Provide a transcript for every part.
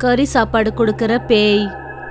கறி சாப்பாடு கொடுக்கற பேய்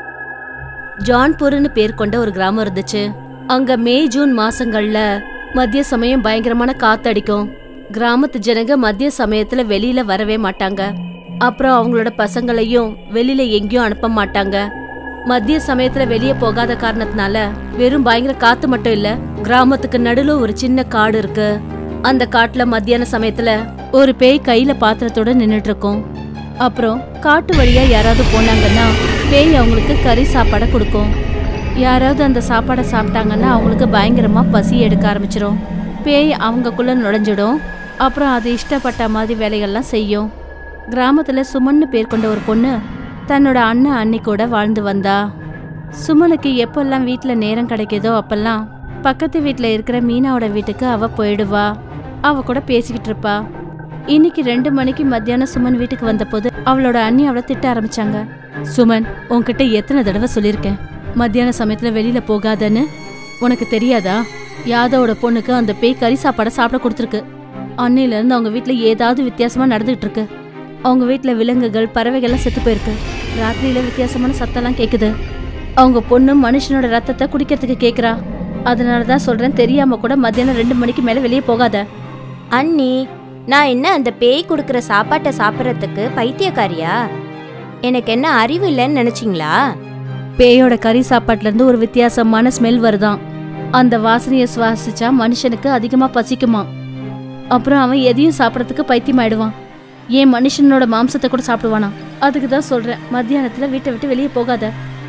ஜான்பூர்னு பேர் கொண்ட ஒரு கிராமம் இருந்துச்சு அங்க மே ஜூன் மாசங்கள்ல மதிய சமயம் பயங்கரமான காத்தடிக்கும் கிராமத்து ஜனங்க மதிய சமயத்துல வெளியில வரவே மாட்டாங்க அப்புறம் அவங்களோட பசங்களையும் வெளியில எங்கேயும் அனுப்ப மாட்டாங்க மதிய சமயத்துல வெளியே போகாத காரணத்தினால வெறும் பயங்கர காத்து மட்டும் இல்ல கிராமத்துக்கு நடுவுல ஒரு சின்ன காடு இருக்கு அந்த காட்டுல மத்தியான சமயத்துல ஒரு பேய் கையில பாத்திரத்தோட நின்னுட்டு இருக்கும் அப்புறம் காட்டு வழியா யாராவது போனாங்கன்னா பேய் அவங்களுக்கு கறி சாப்பாடை கொடுக்கும் யாராவது அந்த சாப்பாடை சாப்பிட்டாங்கன்னா அவங்களுக்கு பயங்கரமா பசி எடுக்க ஆரம்பிச்சிரும் பேய் அவங்கக்குள்ள நுழைஞ்சிடும் அப்புறம் அது இஷ்டப்பட்ட மாதிரி வேலைகள்லாம் செய்யும் கிராமத்துல சுமன்னு பேர் கொண்ட ஒரு பொண்ணு தன்னோட அண்ணன் அண்ணி கூட வாழ்ந்து வந்தா சுமனுக்கு எப்பெல்லாம் வீட்டில் நேரம் கிடைக்குதோ அப்பெல்லாம் பக்கத்து வீட்டில் இருக்கிற மீனாவோட வீட்டுக்கு அவ போயிடுவா அவ கூட பேசிக்கிட்டு இருப்பா இன்னைக்கு ரெண்டு மணிக்கு மத்தியானம் சுமன் வீட்டுக்கு வந்தபோது அவளோட அண்ணி அவளை திட்ட ஆரம்பிச்சாங்க சுமன் உன்கிட்ட எத்தனை தடவை சொல்லியிருக்கேன் மத்தியான சமயத்துல வெளியில போகாதன்னு உனக்கு தெரியாதா யாதவோட பொண்ணுக்கு அந்த பேய் கறி சாப்பாடை சாப்பிட கொடுத்துருக்கு அன்னையில இருந்து அவங்க வீட்ல ஏதாவது வித்தியாசமா நடந்துகிட்டு இருக்கு அவங்க வீட்ல விலங்குகள் பறவைகள்லாம் செத்து போயிருக்கு ராத்திரியில வித்தியாசமான சத்தம்லாம் கேக்குது அவங்க பொண்ணு மனுஷனோட ரத்தத்தை குடிக்கிறதுக்கு கேக்குறா அதனால தான் சொல்றேன் தெரியாம கூட மத்தியானம் ரெண்டு மணிக்கு மேல வெளியே போகாத அண்ணி நான் என்ன அந்த பேய் கொடுக்குற சாப்பாட்டை சாப்பிட்றதுக்கு பைத்தியக்காரியா எனக்கு என்ன அறிவு இல்லைன்னு நினைச்சிங்களா பேயோட கறி சாப்பாட்டுல இருந்து ஒரு வித்தியாசமான ஸ்மெல் வருதாம் அந்த வாசனையை சுவாசிச்சா மனுஷனுக்கு அதிகமா பசிக்குமா அப்புறம் அவன் எதையும் சாப்பிடறதுக்கு பைத்தியம் ஆயிடுவான் ஏன் மனுஷனோட மாம்சத்தை கூட சாப்பிடுவானா அதுக்கு தான் சொல்றேன் மத்தியானத்துல வீட்டை விட்டு வெளியே போகாத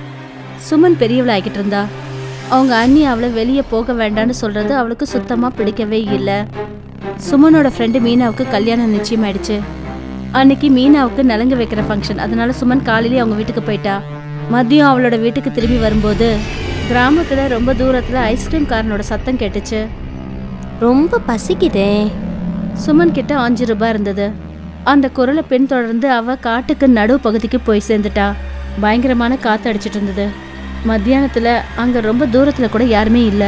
சுமன் பெரியவளை ஆகிட்டு இருந்தா அவங்க அண்ணி அவளை வெளியே போக வேண்டாம்னு சொல்றது அவளுக்கு சுத்தமா பிடிக்கவே இல்லை சுமனோட ஃப்ரெண்டு மீனாவுக்கு கல்யாணம் நிச்சயமாயிடுச்சு அன்னைக்கு மீனாவுக்கு நலங்கு வைக்கிற ஃபங்க்ஷன் அதனால சுமன் காலையிலேயே அவங்க வீட்டுக்கு போயிட்டா மதியம் அவளோட வீட்டுக்கு திரும்பி வரும்போது கிராமத்துல ரொம்ப தூரத்துல ஐஸ்கிரீம் காரனோட சத்தம் கேட்டுச்சு ரொம்ப பசிக்குதே சுமன் கிட்ட அஞ்சு ரூபாய் இருந்தது அந்த குரலை பின்தொடர்ந்து அவ காட்டுக்கு நடு பகுதிக்கு போய் சேர்ந்துட்டா பயங்கரமான காத்து அடிச்சிட்டு இருந்தது மத்தியானத்துல அங்க ரொம்ப தூரத்துல கூட யாருமே இல்ல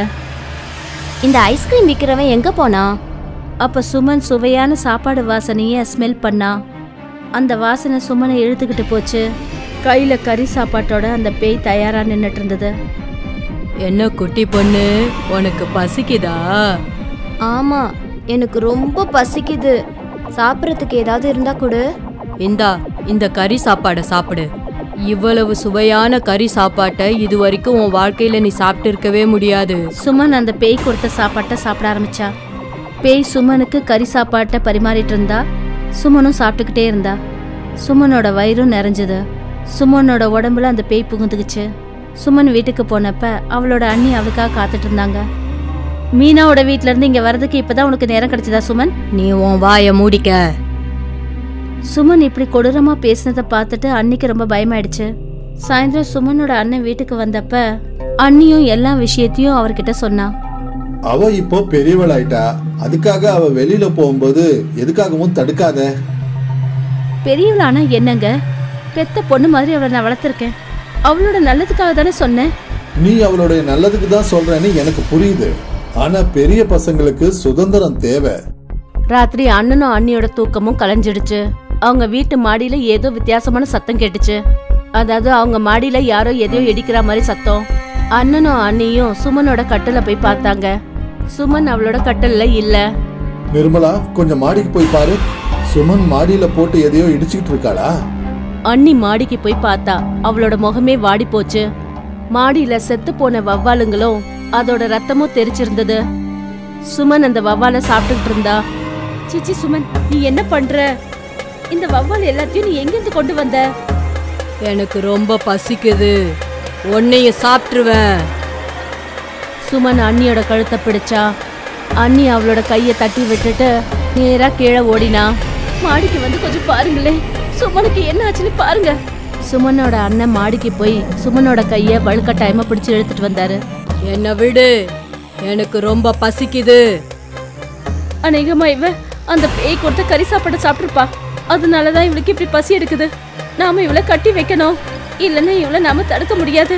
இந்த ஐஸ்கிரீம் விற்கிறவன் எங்க போனா அப்ப சுமன் சுவையான சாப்பாடு வாசனைய ஸ்மெல் பண்ணா அந்த வாசனை சுமனை இழுத்துக்கிட்டு போச்சு கையில கறி சாப்பாட்டோட அந்த பேய் தயாரா நின்னுட்டு இருந்தது என்ன குட்டி பொண்ணு உனக்கு பசிக்குதா ஆமா எனக்கு ரொம்ப பசிக்குது சாப்பிட்றதுக்கு ஏதாவது இருந்தா கொடு இந்தா இந்த கறி சாப்பாடை சாப்பிடு இவ்வளவு சுவையான கறி சாப்பாட்டை இது வரைக்கும் உன் வாழ்க்கையில நீ சாப்பிட்டு இருக்கவே முடியாது சுமன் அந்த பேய் கொடுத்த சாப்பாட்டை சாப்பிட ஆரம்பிச்சா பேய் சுமனுக்கு கறி சாப்பாட்டை பரிமாறிட்டு இருந்தா சுமனும் சாப்பிட்டுக்கிட்டே இருந்தா சுமனோட வயிறும் நிறைஞ்சது சுமனோட உடம்புல அந்த பேய் புகுந்துக்குச்சு சுமன் வீட்டுக்கு போனப்ப அவளோட அண்ணி அவளுக்காக காத்துட்டு இருந்தாங்க மீனாவோட வீட்ல இருந்து இங்க வர்றதுக்கு இப்பதான் உனக்கு நேரம் கிடைச்சதா சுமன் நீ உன் வாயை மூடிக்க சுமன் இப்படி கொடூரமா பேசினதை பார்த்துட்டு அன்னிக்கு ரொம்ப பயமாயிடுச்சு சாயந்தரம் சுமனோட அண்ணன் வீட்டுக்கு வந்தப்ப அண்ணியும் எல்லா விஷயத்தையும் அவர்கிட்ட சொன்னா அவ இப்போ பெரியவளாயிட்டா அதுக்காக அவ வெளியில போகும்போது எதுக்காகவும் தடுக்காத பெரியவளானா என்னங்க பெத்த பொண்ணு மாதிரி அவளை நான் வளர்த்துருக்கேன் அவளோட நல்லதுக்காக தானே சொன்னேன் நீ அவளுடைய நல்லதுக்கு தான் சொல்றேன்னு எனக்கு புரியுது ஆனா பெரிய பசங்களுக்கு சுதந்திரம் தேவை ராத்திரி அண்ணனும் அண்ணியோட தூக்கமும் கலைஞ்சிடுச்சு அவங்க வீட்டு மாடியில ஏதோ வித்தியாசமான சத்தம் கேட்டுச்சு அதாவது அவங்க மாடியில யாரோ எதையோ இடிக்கிற மாதிரி சத்தம் அண்ணனும் அண்ணியும் சுமனோட கட்டில போய் பார்த்தாங்க சுமன் அவளோட கட்டில்ல இல்ல நிர்மலா கொஞ்சம் மாடிக்கு போய் பாரு சுமன் மாடியில போட்டு எதையோ இடிச்சுக்கிட்டு இருக்காளா அண்ணி மாடிக்கு போய் பார்த்தா அவளோட முகமே வாடி போச்சு மாடியில செத்து போன வவ்வாலுங்களும் அதோட ரத்தமும் தெரிச்சிருந்தது சுமன் அந்த வவ்வால சாப்பிட்டுட்டு இருந்தா சிச்சி சுமன் நீ என்ன பண்ற இந்த வவ்வால் எல்லாத்தையும் நீ எங்கிருந்து கொண்டு வந்த எனக்கு ரொம்ப பசிக்குது உன்னையும் சாப்பிட்டுருவேன் சுமன் அண்ணியோட கழுத்தை பிடிச்சா அண்ணி அவளோட கையை தட்டி விட்டுட்டு நேரா கீழே ஓடினா மாடிக்கு வந்து கொஞ்சம் பாருங்களேன் சுமனுக்கு என்ன ஆச்சுன்னு பாருங்க சுமனோட அண்ணன் மாடிக்கு போய் சுமனோட கைய வலுக்கட்டாயமா பிடிச்சு இழுத்துட்டு வந்தாரு என்னை விடு எனக்கு ரொம்ப பசிக்குது அநேகமா இவ அந்த பேய் கொடுத்த கறி சாப்பாடை சாப்பிட்டுருப்பா அதனாலதான் இவளுக்கு இப்படி பசி எடுக்குது நாம இவளை கட்டி வைக்கணும் இல்லைன்னா இவளை நாம தடுக்க முடியாது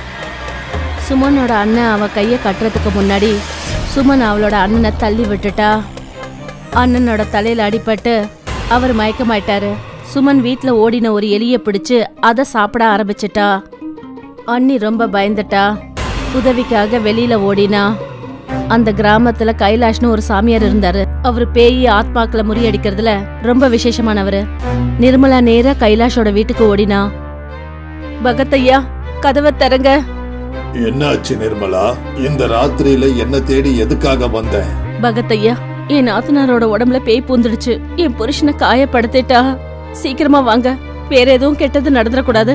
சுமனோட அண்ணன் அவ கைய கட்டுறதுக்கு முன்னாடி சுமன் அவளோட அண்ணனை தள்ளி விட்டுட்டா அண்ணனோட தலையில அடிபட்டு அவர் மயக்கமாயிட்டாரு சுமன் வீட்ல ஓடின ஒரு எலிய பிடிச்சு அதை சாப்பிட ஆரம்பிச்சிட்டா அண்ணி ரொம்ப பயந்துட்டா உதவிக்காக வெளியில ஓடினா அந்த கிராமத்துல கைலாஷ்னு ஒரு சாமியார் இருந்தாரு அவரு பேய் ஆத்மாக்களை முறியடிக்கிறதுல ரொம்ப விசேஷமானவரு நிர்மலா நேரா கைலாஷோட வீட்டுக்கு ஓடினா பகத் ஐயா கதவை திறங்க என்னாச்சு நிர்மலா இந்த ராத்திரியில என்ன தேடி எதுக்காக வந்த பகத் ஐயா என் நாத்தனாரோட உடம்புல பேய் பூந்துடுச்சு என் புருஷனை காயப்படுத்திட்டா சீக்கிரமா வாங்க வேற எதுவும் கெட்டது நடந்துடக்கூடாது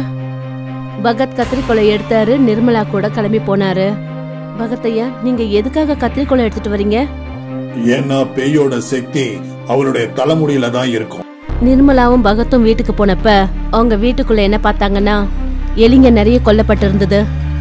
பகத் கத்திரிக்கோலை எடுத்தாரு நிர்மலா கூட கிளம்பி போனாரு பகத் ஐயா நீங்க எதுக்காக கத்திரிக்கோலை எடுத்துட்டு வரீங்க ஏன்னா பேயோட சக்தி அவளுடைய தலைமுடியில தான் இருக்கும் நிர்மலாவும் பகத்தும் வீட்டுக்கு போனப்ப அவங்க வீட்டுக்குள்ள என்ன பார்த்தாங்கன்னா எலிங்க நிறைய கொல்லப்பட்டு இருந்தது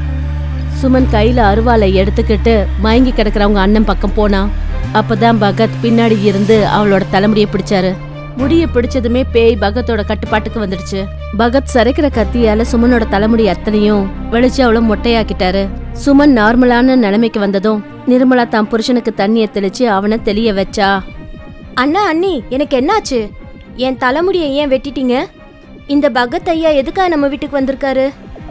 சுமன் கையில அருவாளை எடுத்துக்கிட்டு மயங்கி கிடக்குறவங்க அண்ணன் பக்கம் போனா அப்பதான் பகத் பின்னாடி இருந்து அவளோட தலைமுடியை பிடிச்சாரு முடிய பிடிச்சதுமே பேய் பகத்தோட கட்டுப்பாட்டுக்கு வந்துடுச்சு பகத் சரைக்கிற கத்தியால சுமனோட தலைமுடி அத்தனையும் வெளிச்சு அவள மொட்டையாக்கிட்டாரு சுமன் நார்மலான நிலைமைக்கு வந்ததும் நிர்மலா தான் புருஷனுக்கு தண்ணியை தெளிச்சு அவனை தெளிய வச்சா அண்ணா அண்ணி எனக்கு என்னாச்சு என் தலைமுடியை ஏன் வெட்டிட்டீங்க இந்த பகத் ஐயா எதுக்காக நம்ம வீட்டுக்கு வந்திருக்காரு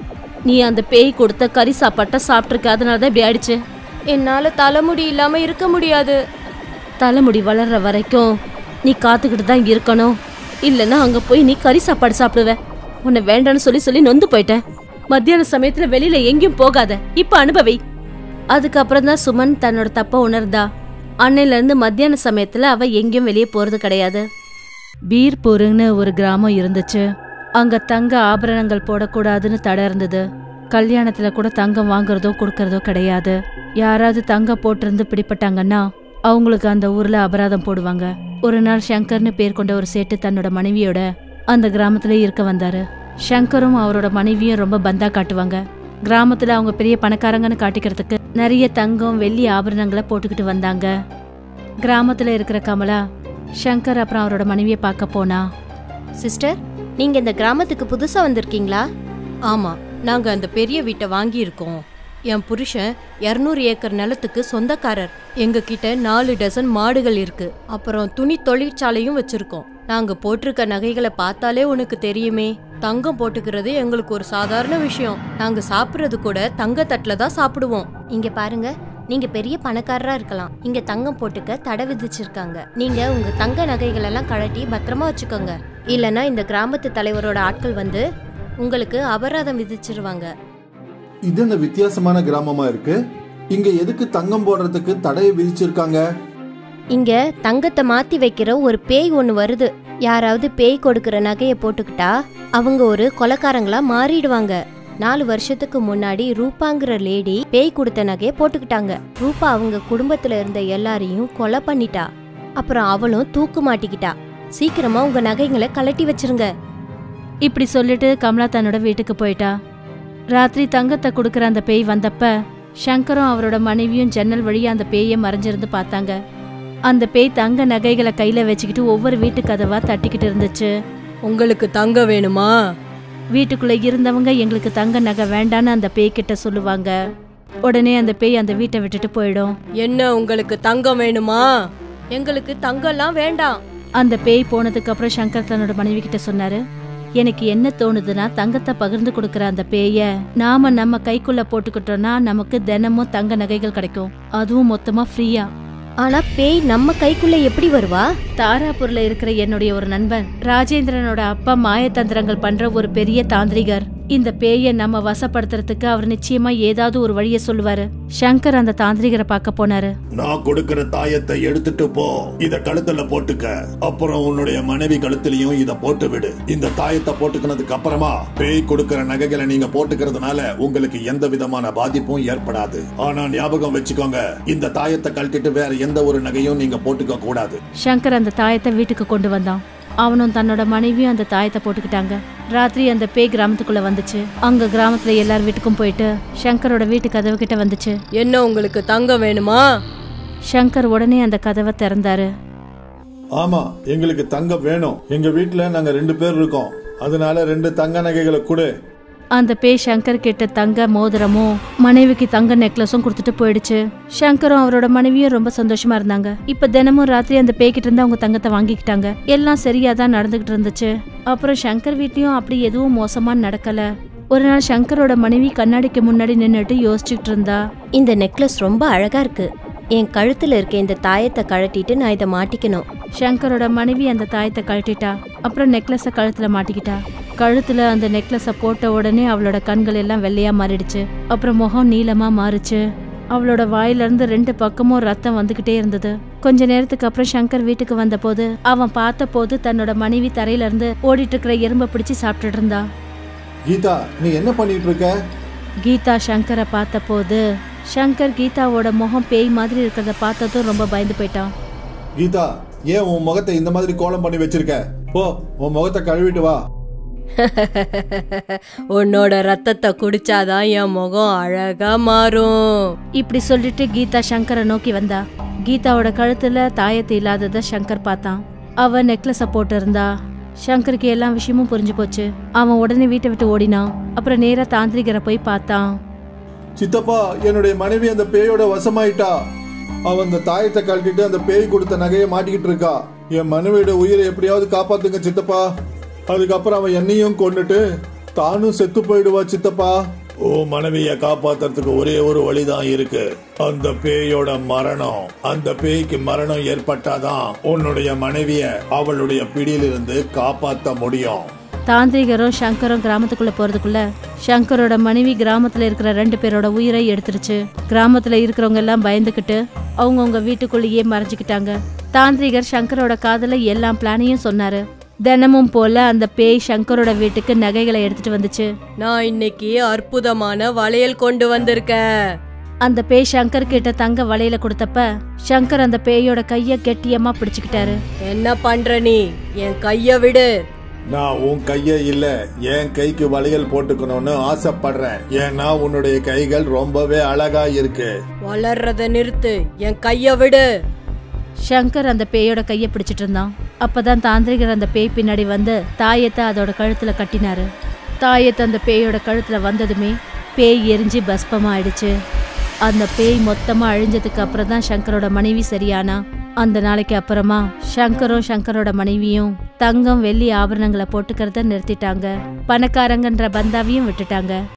நீ அந்த பேய் கொடுத்த கறி சாப்பாட்டை சாப்பிட்ருக்க அதனால தான் இப்படி ஆயிடுச்சு என்னால தலைமுடி இல்லாம இருக்க முடியாது தலைமுடி வளர்ற வரைக்கும் நீ காத்துக்கிட்டு தான் இருக்கணும் இல்லைன்னா அங்க போய் நீ கறி சாப்பாடு சாப்பிடுவ உன்னை வேண்டான்னு சொல்லி சொல்லி நொந்து போயிட்டேன் மத்தியான சமயத்துல வெளியில எங்கேயும் போகாத இப்ப அனுபவி அதுக்கப்புறம் தான் சுமன் தன்னோட தப்ப உணர்ந்தா அன்னையில இருந்து மத்தியான சமயத்துல அவ எங்கேயும் வெளியே போறது கிடையாது பீர்பூருன்னு ஒரு கிராமம் இருந்துச்சு அங்க தங்க ஆபரணங்கள் போடக்கூடாதுன்னு தடை இருந்தது கல்யாணத்துல கூட தங்கம் வாங்குறதோ கொடுக்கறதோ கிடையாது யாராவது தங்கம் போட்டிருந்து பிடிப்பட்டாங்கன்னா அவங்களுக்கு அந்த ஊர்ல அபராதம் போடுவாங்க ஒரு நாள் சங்கர்னு பேர் கொண்ட ஒரு சேட்டு தன்னோட மனைவியோட அந்த கிராமத்துல இருக்க வந்தாரு சங்கரும் அவரோட மனைவியும் ரொம்ப பந்தா காட்டுவாங்க கிராமத்துல அவங்க பெரிய பணக்காரங்கன்னு காட்டிக்கிறதுக்கு நிறைய தங்கம் வெள்ளி ஆபரணங்களை போட்டுக்கிட்டு வந்தாங்க கிராமத்துல இருக்கிற கமலா சங்கர் அப்புறம் அவரோட மனைவியை பார்க்க போனா சிஸ்டர் நீங்க இந்த கிராமத்துக்கு புதுசா வந்திருக்கீங்களா ஆமா நாங்க அந்த பெரிய வீட்டை வாங்கியிருக்கோம் என் புருஷன் இரநூறு ஏக்கர் நிலத்துக்கு சொந்தக்காரர் எங்க கிட்ட நாலு டசன் மாடுகள் இருக்கு அப்புறம் துணி தொழிற்சாலையும் வச்சிருக்கோம் நாங்க போட்டிருக்க நகைகளை பார்த்தாலே உனக்கு தெரியுமே தங்கம் போட்டுக்கிறது எங்களுக்கு ஒரு சாதாரண விஷயம் நாங்க சாப்பிடுறது கூட தங்க தட்டுல தான் சாப்பிடுவோம் இங்க பாருங்க நீங்க பெரிய பணக்காரரா இருக்கலாம் இங்க தங்கம் போட்டுக்க தடை விதிச்சிருக்காங்க நீங்க உங்க தங்க நகைகள் எல்லாம் கழட்டி பத்திரமா வச்சுக்கோங்க இல்லனா இந்த கிராமத்து தலைவரோட ஆட்கள் வந்து உங்களுக்கு அபராதம் விதிச்சிருவாங்க இது என்ன வித்தியாசமான கிராமமா இருக்கு இங்க எதுக்கு தங்கம் போடுறதுக்கு தடையை விதிச்சிருக்காங்க இங்க தங்கத்தை மாத்தி வைக்கிற ஒரு பேய் ஒண்ணு வருது யாராவது பேய் கொடுக்கிற நகையை போட்டுக்கிட்டா அவங்க ஒரு கொலைக்காரங்களா மாறிடுவாங்க நாலு வருஷத்துக்கு முன்னாடி ரூபாங்கிற லேடி பேய் கொடுத்த நகையை போட்டுக்கிட்டாங்க ரூபா அவங்க குடும்பத்துல இருந்த எல்லாரையும் கொலை பண்ணிட்டா அப்புறம் அவளும் தூக்கு மாட்டிக்கிட்டா சீக்கிரமா உங்க நகைங்களை கலட்டி வச்சிருங்க இப்படி சொல்லிட்டு கமலா தன்னோட வீட்டுக்கு போயிட்டா ராத்திரி தங்கத்தை கொடுக்குற அந்த பேய் வந்தப்ப சங்கரும் அவரோட மனைவியும் ஜன்னல் வழியா அந்த பேயை மறைஞ்சிருந்து பார்த்தாங்க அந்த பேய் தங்க நகைகளை கையில வச்சுக்கிட்டு ஒவ்வொரு வீட்டு கதவா தட்டிக்கிட்டு இருந்துச்சு உங்களுக்கு தங்கம் வேணுமா வீட்டுக்குள்ள இருந்தவங்க எங்களுக்கு தங்க நகை வேண்டான்னு அந்த பேய் கிட்ட சொல்லுவாங்க உடனே அந்த பேய் அந்த வீட்டை விட்டுட்டு போயிடும் என்ன உங்களுக்கு தங்கம் வேணுமா எங்களுக்கு தங்கம்லாம் வேண்டாம் அந்த பேய் போனதுக்கு அப்புறம் சங்கர் தன்னோட மனைவி கிட்ட சொன்னாரு எனக்கு என்ன தோணுதுன்னா தங்கத்தை பகிர்ந்து கொடுக்கற அந்த பேய நாம நம்ம கைக்குள்ள போட்டுக்கிட்டோம்னா நமக்கு தினமும் தங்க நகைகள் கிடைக்கும் அதுவும் மொத்தமா ஃப்ரீயா ஆனா பேய் நம்ம கைக்குள்ள எப்படி வருவா தாராபூர்ல இருக்கிற என்னுடைய ஒரு நண்பன் ராஜேந்திரனோட அப்பா மாயத்தந்திரங்கள் பண்ற ஒரு பெரிய தாந்திரிகர் இந்த பேயை நம்ம வசப்படுத்துறதுக்கு அவர் நிச்சயமா ஏதாவது ஒரு வழியை சொல்லுவாரு சங்கர் அந்த தாந்திரிகரை பார்க்க போனாரு நான் கொடுக்கிற தாயத்தை எடுத்துட்டு போ இத கழுத்துல போட்டுக்க அப்புறம் உன்னுடைய மனைவி கழுத்துலயும் இத போட்டு விடு இந்த தாயத்தை போட்டுக்கினதுக்கு அப்புறமா பேய் கொடுக்கிற நகைகளை நீங்க போட்டுக்கிறதுனால உங்களுக்கு எந்த விதமான பாதிப்பும் ஏற்படாது ஆனா ஞாபகம் வச்சுக்கோங்க இந்த தாயத்தை கழட்டிட்டு வேற எந்த ஒரு நகையும் நீங்க போட்டுக்க கூடாது சங்கர் அந்த தாயத்தை வீட்டுக்கு கொண்டு வந்தான் அவனும் தன்னோட மனைவியும் அந்த தாயத்தை போட்டுக்கிட்டாங்க ராத்திரி அந்த பேய் கிராமத்துக்குள்ள வந்துச்சு அங்க கிராமத்துல எல்லார் வீட்டுக்கும் போயிட்டு சங்கரோட வீட்டு கதவு கிட்ட வந்துச்சு என்ன உங்களுக்கு தங்கம் வேணுமா சங்கர் உடனே அந்த கதவை திறந்தாரு ஆமா எங்களுக்கு தங்கம் வேணும் எங்க வீட்டுல நாங்க ரெண்டு பேர் இருக்கோம் அதனால ரெண்டு தங்க நகைகளை கொடு அந்த பேய் சங்கர் கிட்ட தங்க மோதிரமும் மனைவிக்கு தங்க நெக்லஸும் கொடுத்துட்டு போயிடுச்சு சங்கரும் அவரோட மனைவியும் ரொம்ப சந்தோஷமா இருந்தாங்க இப்ப தினமும் ராத்திரி அந்த பேய் கிட்ட இருந்து அவங்க தங்கத்தை வாங்கிக்கிட்டாங்க எல்லாம் சரியா தான் நடந்துகிட்டு இருந்துச்சு அப்புறம் சங்கர் வீட்லயும் அப்படி எதுவும் மோசமா நடக்கல ஒரு நாள் சங்கரோட மனைவி கண்ணாடிக்கு முன்னாடி நின்னுட்டு யோசிச்சுட்டு இருந்தா இந்த நெக்லஸ் ரொம்ப அழகா இருக்கு என் கழுத்துல இருக்க இந்த தாயத்தை கழட்டிட்டு நான் இதை மாட்டிக்கணும் சங்கரோட மனைவி அந்த தாயத்தை கழட்டிட்டா அப்புறம் நெக்லஸை கழுத்துல மாட்டிக்கிட்டா கழுத்துல அந்த நெக்லஸை போட்ட உடனே அவளோட கண்கள் எல்லாம் வெள்ளையா மாறிடுச்சு அப்புறம் முகம் நீளமா மாறுச்சு அவளோட வாயில இருந்து ரெண்டு பக்கமும் ரத்தம் வந்துகிட்டே இருந்தது கொஞ்ச நேரத்துக்கு அப்புறம் சங்கர் வீட்டுக்கு வந்தபோது அவன் பார்த்தபோது தன்னோட மனைவி தரையில இருந்து ஓடிட்டு இருக்கிற எறும்பை பிடிச்சு சாப்பிட்டுட்டு இருந்தா கீதா நீ என்ன பண்ணிட்டு இருக்க கீதா சங்கரை பார்த்தபோது சங்கர் கீதாவோட முகம் பேய் மாதிரி இருக்கிறத பார்த்ததும் ரொம்ப பயந்து போயிட்டான் கீதா ஏன் உன் முகத்தை இந்த மாதிரி கோலம் பண்ணி வச்சிருக்க போ உன் முகத்தை கழுவிட்டு வா உன்னோட ரத்தத்தை குடிச்சாதான் என் முகம் அழகா மாறும் இப்படி சொல்லிட்டு கீதா சங்கரை நோக்கி வந்தா கீதாவோட கழுத்துல தாயத்து இல்லாதத சங்கர் பார்த்தான் அவ நெக்லஸ போட்டு இருந்தா சங்கருக்கு எல்லா விஷயமும் புரிஞ்சு போச்சு அவன் உடனே வீட்டை விட்டு ஓடினான் அப்புறம் நேரா தாந்திரிகரை போய் பார்த்தான் சித்தப்பா என்னுடைய மனைவி அந்த பேயோட வசமாயிட்டா அவன் அந்த தாயத்தை கழட்டிட்டு அந்த பேய் கொடுத்த நகையை மாட்டிக்கிட்டு இருக்கா என் மனைவியோட உயிரை எப்படியாவது காப்பாத்துங்க சித்தப்பா அதுக்கப்புறம் அவன் என்னையும் கொன்னுட்டு தானும் செத்து போயிடுவா சித்தப்பா ஓ மனைவிய காப்பாத்துறதுக்கு ஒரே ஒரு வழிதான் இருக்கு அந்த பேயோட மரணம் அந்த பேய்க்கு மரணம் ஏற்பட்டாதான் உன்னுடைய மனைவிய அவளுடைய பிடியிலிருந்து காப்பாத்த முடியும் தாந்திரிகரும் சங்கரும் கிராமத்துக்குள்ள போறதுக்குள்ள சங்கரோட மனைவி கிராமத்துல இருக்கிற ரெண்டு பேரோட உயிரை எடுத்துருச்சு கிராமத்துல இருக்கிறவங்க எல்லாம் பயந்துகிட்டு அவங்கவுங்க வீட்டுக்குள்ளேயே மறைஞ்சுக்கிட்டாங்க தாந்திரிகர் சங்கரோட காதல எல்லா பிளானையும் சொன்னாரு தினமும் போல அந்த பேய் சங்கரோட வீட்டுக்கு நகைகளை எடுத்துட்டு வந்துச்சு நான் இன்னைக்கு அற்புதமான வளையல் கொண்டு வந்திருக்கேன் அந்த பேய் சங்கர் கிட்ட தங்க வளையல கொடுத்தப்ப சங்கர் அந்த பேயோட கைய கெட்டியமா பிடிச்சுக்கிட்டாரு என்ன பண்ற நீ என் கைய விடு நான் உன் கைய இல்ல என் கைக்கு வளையல் போட்டுக்கணும்னு ஆசைப்படுறேன் ஏன்னா உன்னுடைய கைகள் ரொம்பவே அழகா இருக்கு வளர்றத நிறுத்து என் கைய விடு சங்கர் அந்த பேயோட கைய பிடிச்சிட்டு இருந்தான் அப்பதான் தாந்திரிகர் அந்த பேய் பின்னாடி வந்து தாயத்தை அதோட கழுத்துல கட்டினாரு தாயத்தை அந்த பேயோட கழுத்துல வந்ததுமே பேய் எரிஞ்சு பஸ்பமா ஆயிடுச்சு அந்த பேய் மொத்தமா அழிஞ்சதுக்கு அப்புறம் தான் சங்கரோட மனைவி சரியானா அந்த நாளைக்கு அப்புறமா சங்கரும் சங்கரோட மனைவியும் தங்கம் வெள்ளி ஆபரணங்களை போட்டுக்கிறத நிறுத்திட்டாங்க பணக்காரங்கன்ற பந்தாவையும் விட்டுட்டாங்க